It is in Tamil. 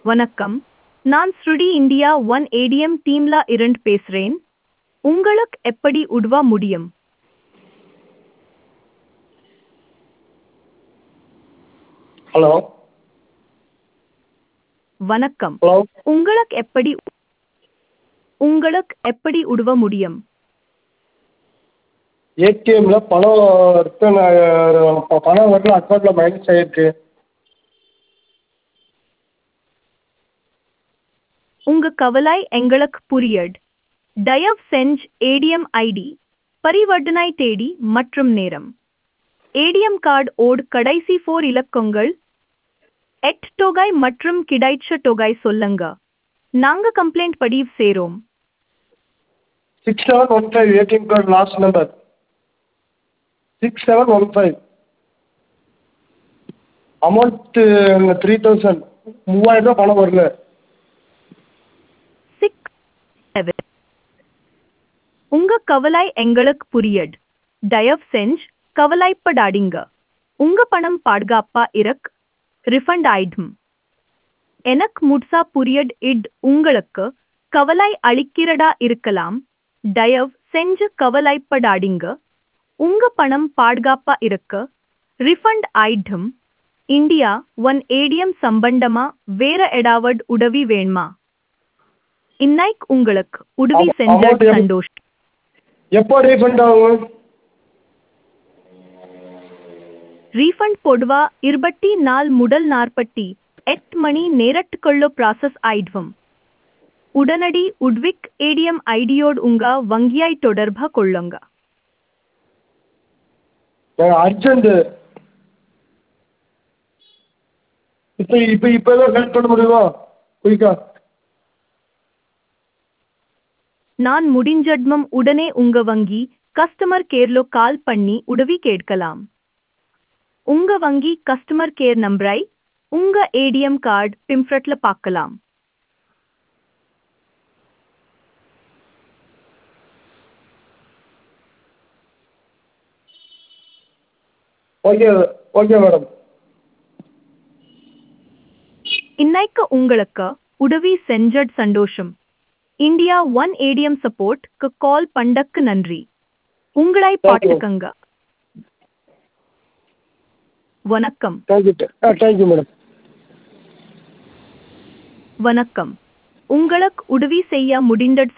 வணக்கம் நான் ஸ்ருடி இந்தியா ஒன் ஏடிஎம் டீம்ல இருந்து பேசுறேன் உங்களுக்கு எப்படி உதவ முடியும் ஹலோ வணக்கம் ஹலோ உங்களுக்கு எப்படி உங்களுக்கு எப்படி உதவ முடியும் ஏடிஎம்ல பணம் ரிட்டர்ன் பணம் வரல அக்கௌண்ட்டில் மைனஸ் ஆகிருக்கு உங்க கவலை எங்களுக்கு புரியட் தயவு செஞ்சு ஏடிஎம் ஐடி பரிவர்த்தனை தேதி மற்றும் நேரம் ஏடிஎம் கார்டு ஓட் கடைசி ஃபோர் இலக்கங்கள் எட் தொகை மற்றும் கிடைச்ச தொகை சொல்லுங்க நாங்க கம்ப்ளைண்ட் பதிவு செய்றோம் six seven one five ATM card last number six seven one five amount three thousand மூவாயிரம் ரூபாய் பணம் வரல சிக்ஸ் செவன் உங்க கவலை எங்களுக்கு புரியட் தயவு செஞ்சு கவலைப்படாதீங்க உங்க பணம் பாதுகாப்பா இருக் ரிஃபண்ட் ஆயிடும் எனக்கு முட்சா புரியட் இட் உங்களுக்கு கவலை அளிக்கிறதா இருக்கலாம் தயவு செஞ்சு கவலைப்படாதீங்க உங்க பணம் பாதுகாப்பா இருக்க ரிஃபண்ட் ஆயிடும் இந்தியா ஒன் ஏடிஎம் சம்பந்தமா வேற ஏதாவது உதவி வேணுமா இன்னைக்கு உங்களுக்கு உதவி Am- செஞ்ச amount எவ்வளவு? சந்தோஷம் எப்போ ரீஃபண்ட் ஆகும் ரீஃபண்ட் பொதுவா இருபத்தி நாள் முதல் நாற்பத்தி எட்டு மணி நேரத்துக்குள்ள ப்ராசஸ் ஆயிடுவோம் உடனடி உட்விக் ஏடிஎம் ஐடியோடு உங்க வங்கியாய் தொடர்பு கொள்ளுங்க அர்ஜென்ட்டு இப்போ இப்போ இப்போ ஏதாவது ஹெல்ப் பண்ண முடியுமா குயிக்கா நான் முடிஞ்சட்மம் உடனே உங்க வங்கி கஸ்டமர் கேர்ல கால் பண்ணி உதவி கேட்கலாம் உங்க வங்கி கஸ்டமர் கேர் நம்பரை உங்க ஏடிஎம் கார்டு பிம்ஃப்ரட்ல பார்க்கலாம் ஓகே ஓகே மேடம் இன்னைக்கு உங்களுக்கு உதவி செஞ்சட் சந்தோஷம் இந்தியா ஒன் ஏடிஎம் சப்போர்ட்க்கு கால் பண்ணக்கு நன்றி உங்களை you. பாட்டுக்கங்க வணக்கம் தேங்க்யூ ஆ தேங்க்யூ மேடம் வணக்கம் உங்களுக்கு உதவி செய்ய முடிந்தட்